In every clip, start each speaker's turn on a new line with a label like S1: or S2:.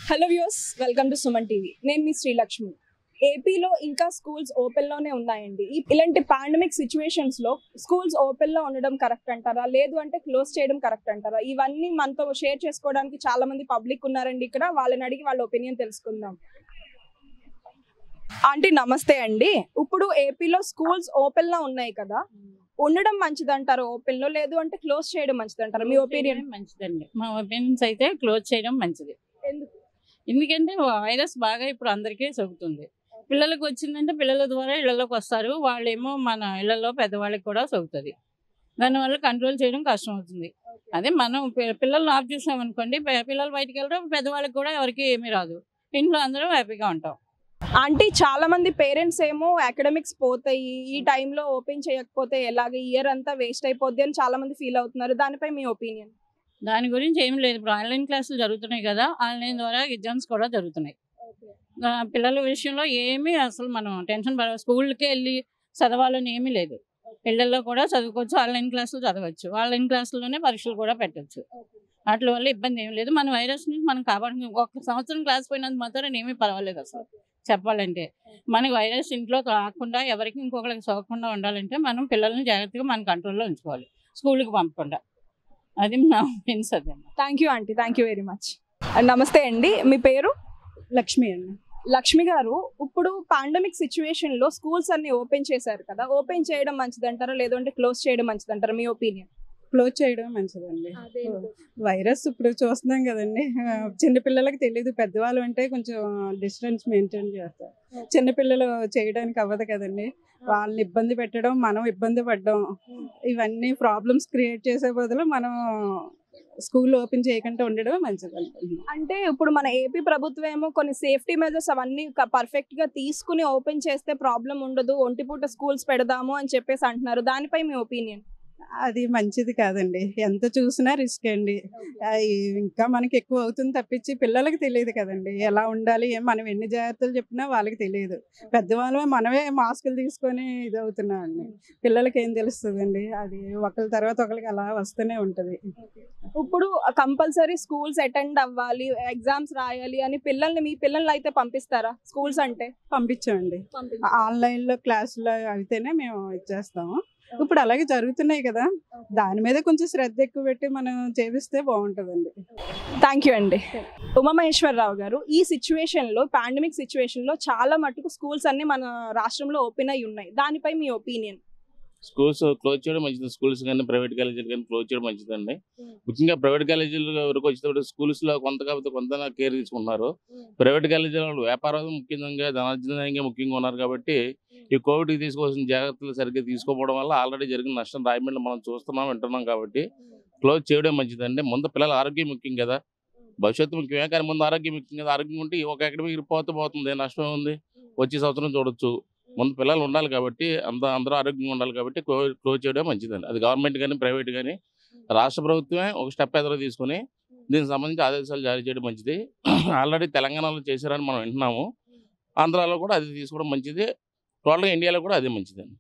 S1: hello views welcome to Suman TV నేను మీ శ్రీలక్ష్మి ఏపీలో ఇంకా స్కూల్స్ ఓపెన్ లోనే ఉన్నాయండి ఈ- ఇలాంటి పాండమిక్ సిచ్యువేషన్స్ లో స్కూల్స్ ఓపెన్ లో ఉండడం కరెక్ట్ అంటారా లేదు అంటే క్లోజ్ చేయడం కరెక్ట్ అంటారా ఇవన్నీ మనతో షేర్ చేసుకోవడానికి చాలా మంది పబ్లిక్ ఉన్నారండి ఇక్కడ వాళ్ళని అడిగి వాళ్ళ ఒపీనియన్ తెలుసుకుందాం ఆంటీ నమస్తే అండి ఇప్పుడు ఏపీలో స్కూల్స్ ఓపెన్ లో ఉన్నాయి కదా ఉండడం మంచిదంటారా ఓపెన్ లో లేదు అంటే క్లోజ్ చేయడం మంచిదంటారా మీ ఒపీనియన్
S2: మంచిదండి మా ఒపీనియన్స్ అయితే క్లోజ్ చేయడం మంచిది
S1: ఎందుకు
S2: ఎందుకంటే వైరస్ బాగా ఇప్పుడు అందరికీ సోకుతుంది పిల్లలకు వచ్చిందంటే పిల్లల ద్వారా ఇళ్లలోకి వస్తారు వాళ్ళేమో మన ఇళ్లలో పెద్దవాళ్ళకి కూడా సోకుతుంది దానివల్ల కంట్రోల్ చేయడం కష్టం అవుతుంది అదే మనం పి- పిల్లల్ని ఆఫ్ చేసాం అనుకోండి పి- పిల్లలు బయటికి వెళ్ళడం పెద్దవాళ్ళకి కూడా ఎవరికి ఏమీ రాదు ఇంట్లో అందరూ హ్యాపీగా ఉంటాం
S1: అంటే చాలా మంది పేరెంట్స్ ఏమో అకాడమిక్స్ పోతాయి ఈ టైంలో ఓపెన్ చేయకపోతే ఎలాగ ఇయర్ అంతా వేస్ట్ అయిపోద్ది అని చాలా మంది ఫీల్ అవుతున్నారు దానిపై మీ ఒపీనియన్
S2: దాని గురించి ఏం లేదు ఇప్పుడు ఆన్లైన్ క్లాసులు జరుగుతున్నాయి కదా ఆన్లైన్ ద్వారా ఎగ్జామ్స్ కూడా జరుగుతున్నాయి ఆ, పిల్లల విషయంలో ఏమీ అసలు మనం టెన్షన్ పడ స్కూల్కి వెళ్ళి చదవాలని ఏమీ లేదు పిల్లల్లో కూడా చదువుకోవచ్చు ఆన్లైన్ క్లాసులు చదవచ్చు ఆన్లైన్ క్లాసుల్లోనే పరీక్షలు కూడా పెట్టచ్చు వాటి వల్ల ఇబ్బంది ఏం లేదు మన వైరస్ నుంచి మనం కాపాడు ఒక సంవత్సరం క్లాస్ పోయినంత మాత్రం ఏమీ పర్వాలేదు అసలు చెప్పాలంటే మనకి వైరస్ ఇంట్లో రాకుండా ఎవరికి ఇంకొకరికి సోకకుండా ఉండాలంటే మనం పిల్లల్ని జాగ్రత్తగా మన కంట్రోల్లో ఉంచుకోవాలి స్కూల్కి పంపకుండా అది నా ఒపీనియన్స్ అదే
S1: thank you aunty thank you very much నమస్తే అండి మీ పేరు
S3: లక్ష్మి అండి
S1: లక్ష్మి గారు ఇప్పుడు పాండమిక్ సిచ్యువేషన్ లో స్కూల్స్ అన్ని ఓపెన్ చేశారు కదా ఓపెన్ చేయడం మంచిదంటారా లేదంటే క్లోజ్ చేయడం మంచిదంటారా మీ ఒపీనియన్
S3: క్లోజ్ చేయడం మంచిదండి వైరస్ ఇప్పుడు చూస్తున్నాం కదండి ఆ, చిన్నపిల్లలకి తెలియదు పెద్దవాళ్ళు అంటే కొంచెం డిస్టెన్స్ మెయింటైన్ చేస్తారు చిన్నపిల్లలు చేయడానికి అవ్వదు కదండి వాళ్ళని ఇబ్బంది పెట్టడం మనం ఇబ్బంది పడడం ఇవన్నీ ప్రాబ్లమ్స్ క్రియేట్ చేసే బదులు మనం స్కూల్ ఓపెన్ చేయకుండా ఉండడం మంచిదండి
S1: అంటే ఇప్పుడు మన ఏపీ ప్రభుత్వం ఏమో కొన్ని సేఫ్టీ మెజర్స్ అవన్నీ పర్ఫెక్ట్ గా తీసుకుని ఓపెన్ చేస్తే ప్రాబ్లం ఉండదు ఒంటిపూట స్కూల్స్ పెడదాము అని చెప్పేసి అంటున్నారు దానిపై మీ ఒపీనియన్
S3: అది మంచిది కాదండి ఎంత చూసినా రిస్క్ అండి ఆ, ఈ- ఇంకా మనకి ఎక్కువ అవుతుంది తప్పించి పిల్లలకి తెలియదు కదండి ఎలా ఉండాలి ఏం మనం ఎన్ని జాగ్రత్తలు చెప్పినా వాళ్ళకి తెలియదు పెద్దవాళ్ళమే మనమే మాస్కులు తీసుకొని ఇది అవుతున్నాం అండి పిల్లలకి ఏం తెలుస్తుందండి అది ఒకరి తర్వాత ఒకరికి అలా వస్తూనే ఉంటది
S1: ఇప్పుడు కంపల్సరీ స్కూల్స్ అటెండ్ అవ్వాలి ఎగ్జామ్స్ రాయాలి అని పిల్లల్ని మీ పిల్లల్ని అయితే పంపిస్తారా స్కూల్స్ అంటే
S3: పంపించామండి ఆన్లైన్ లో క్లాసులు అయితేనే మేము ఇచ్చేస్తాము ఇప్పుడు అలాగే జరుగుతున్నాయి కదా దాని మీద కొంచెం శ్రద్ధ ఎక్కువ పెట్టి మనం చేపిస్తే బాగుంటుందండి
S1: థ్యాంక్ యూ అండి ఉమామహేశ్వరరావు గారు ఈ సిచ్యువేషన్ లో పాండమిక్ సిచ్యువేషన్ లో చాలా మటుకు స్కూల్స్ అన్ని మన రాష్ట్రంలో ఓపెన్ అయి ఉన్నాయి దానిపై మీ ఒపీనియన్
S4: స్కూల్స్ క్లోజ్ చేయడం మంచిది స్కూల్స్ కానీ ప్రైవేట్ కాలేజీలు కానీ క్లోజ్ చేయడం మంచిదండి ముఖ్యంగా ప్రైవేట్ కాలేజీల వరకు వచ్చేటప్పుడు స్కూల్స్ లో కొంత కాకపోతే కొంత కేర్ తీసుకుంటున్నారు ప్రైవేట్ కాలేజీల వాళ్ళు వ్యాపారం ముఖ్యంగా ధనార్జనంగా ముఖ్యంగా ఉన్నారు కాబట్టి ఈ కోవిడ్ తీసుకోవాల్సిన జాగ్రత్తలు సరిగ్గా తీసుకోకపోవడం వల్ల ఆల్రెడీ జరిగిన నష్టం రాయమండ్రి మనం చూస్తున్నాం వింటున్నాం కాబట్టి క్లోజ్ చేయడం మంచిదండి ముందు పిల్లల ఆరోగ్యం ముఖ్యం కదా భవిష్యత్తు ముఖ్యమే కానీ ముందు ఆరోగ్యం ముఖ్యం కదా ఆరోగ్యం ఉంటే ఒక అకాడమిక్ పోతే పోతుంది నష్టం ఉంది వచ్చే సంవత్సరం చూడొచ్చు ముందు పిల్లలు ఉండాలి కాబట్టి అంత అందరూ ఆరోగ్యంగా ఉండాలి కాబట్టి క్లో- క్లోజ్ చేయడం మంచిదండి అది గవర్నమెంట్ కానీ ప్రైవేట్ కానీ రాష్ట్ర ప్రభుత్వమే ఒక స్టెప్ ఎదురు తీసుకొని దీనికి సంబంధించి ఆదేశాలు జారీ చేయడం మంచిది ఆల్రెడీ తెలంగాణలో చేశారని మనం వింటున్నాము ఆంధ్రాలో కూడా అది తీసుకోవడం మంచిది టోటల్గా ఇండియాలో కూడా అదే మంచిదండి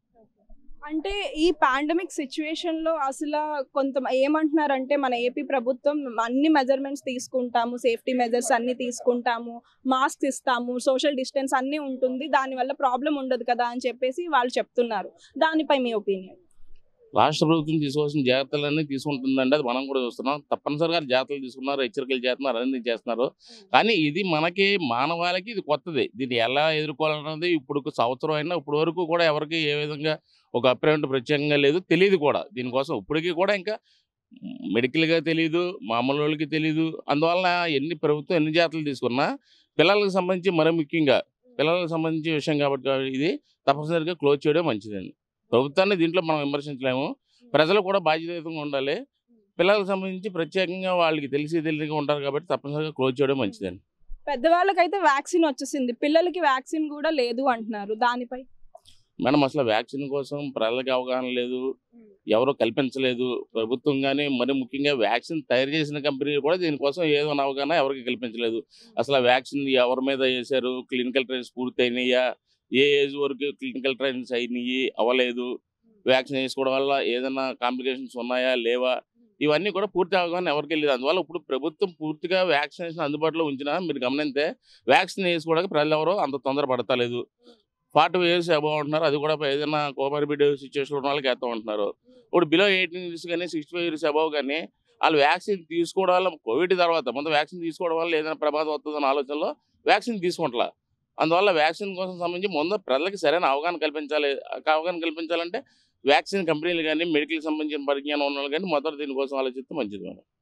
S1: అంటే ఈ పాండమిక్ సిచ్యువేషన్ లో అసలు కొంత ఏమంటున్నారంటే మన ఏపీ ప్రభుత్వం అన్ని మెజర్మెంట్స్ తీసుకుంటాము సేఫ్టీ మెజర్స్ అన్ని తీసుకుంటాము మాస్క్ ఇస్తాము సోషల్ డిస్టెన్స్ అన్ని ఉంటుంది దానివల్ల ప్రాబ్లం ఉండదు కదా అని చెప్పేసి వాళ్ళు చెప్తున్నారు దానిపై మీ ఒపీనియన్
S4: రాష్ట్ర ప్రభుత్వం తీసుకోవాల్సిన జాగ్రత్తలన్నీ తీసుకుంటుందండి అది మనం కూడా చూస్తున్నాం తప్పనిసరిగా జాగ్రత్తలు తీసుకున్నారు హెచ్చరికలు చేస్తున్నారు అన్ని చేస్తున్నారు కానీ ఇది మనకి మానవాళికి ఇది కొత్తది దీన్ని ఎలా ఎదుర్కోవాలన్నది ఇప్పుడు సంవత్సరం అయినా ఇప్పుడు వరకు కూడా ఎవరికి ఏ విధంగా ఒక అభిప్రాయం ప్రత్యేకంగా లేదు తెలియదు కూడా దీనికోసం ఇప్పటికీ కూడా ఇంకా మెడికల్గా తెలియదు మామూలు వాళ్ళకి తెలియదు అందువలన ఎన్ని ప్రభుత్వం ఎన్ని జాగ్రత్తలు తీసుకున్నా పిల్లలకు సంబంధించి మరీ ముఖ్యంగా పిల్లలకు సంబంధించి విషయం కాబట్టి ఇది తప్పనిసరిగా క్లోజ్ చేయడం మంచిదండి ప్రభుత్వాన్ని దీంట్లో మనం విమర్శించలేము ప్రజలు కూడా బాధ్యతయుతంగా ఉండాలి పిల్లలకు సంబంధించి ప్రత్యేకంగా వాళ్ళకి తెలిసి తెలియక ఉంటారు కాబట్టి తప్పనిసరిగా క్లోజ్ చేయడం మంచిదండి
S1: పెద్దవాళ్ళకైతే వ్యాక్సిన్ వచ్చేసింది పిల్లలకి వ్యాక్సిన్ కూడా లేదు అంటున్నారు దానిపై
S4: మేడం అసలు వ్యాక్సిన్ కోసం ప్రజలకు అవగాహన లేదు ఎవరో కల్పించలేదు ప్రభుత్వం కానీ మరి ముఖ్యంగా వ్యాక్సిన్ తయారు చేసిన కంపెనీ కూడా దీనికోసం ఏదో అవగాహన ఎవరికి కల్పించలేదు అసలు ఆ వ్యాక్సిన్ ఎవరి మీద వేశారు క్లినికల్ ట్రయల్స్ పూర్తి అయినాయా ఏ ఏజ్ వరకు క్లినికల్ ట్రయల్స్ అయినాయి అవ్వలేదు వ్యాక్సిన్ వేసుకోవడం వల్ల ఏదైనా కాంప్లికేషన్స్ ఉన్నాయా లేవా ఇవన్నీ కూడా పూర్తి అవగాహన ఎవరికి వెళ్ళేది అందువల్ల ఇప్పుడు ప్రభుత్వం పూర్తిగా వ్యాక్సినేషన్ అందుబాటులో ఉంచినా మీరు గమనిస్తే వ్యాక్సిన్ వేసుకోవడానికి ప్రజలు ఎవరో అంత తొందర పడతలేదు ఫార్టీ ఇయర్స్ అబౌవ్ ఉంటున్నారు అది కూడా ఏదైనా కోమర్బిడ్ సిచ్యువేషన్ ఉన్న వాళ్ళకి వేస్తూ ఉంటున్నారు ఇప్పుడు బిలో ఎయిటీన్ ఇయర్స్ కానీ సిక్స్టీ ఫైవ్ ఇయర్స్ అబౌవ్ కానీ వాళ్ళు వ్యాక్సిన్ తీసుకోవడం వల్ల కోవిడ్ తర్వాత ముందు వ్యాక్సిన్ తీసుకోవడం వల్ల ఏదైనా ప్రమాదం వస్తుందన్న ఆలోచనలో వ్యాక్సిన్ తీసుకుంటలా అందువల్ల వ్యాక్సిన్ కోసం సంబంధించి ముందు ప్రజలకు సరైన అవగాహన కల్పించాలి అవగాహన కల్పించాలంటే వ్యాక్సిన్ కంపెనీలు కానీ మెడికల్ సంబంధించిన పరిజ్ఞానం ఉన్న వాళ్ళు కానీ మొదట దీనికోసం ఆలోచిస్తే మంచిది మేడం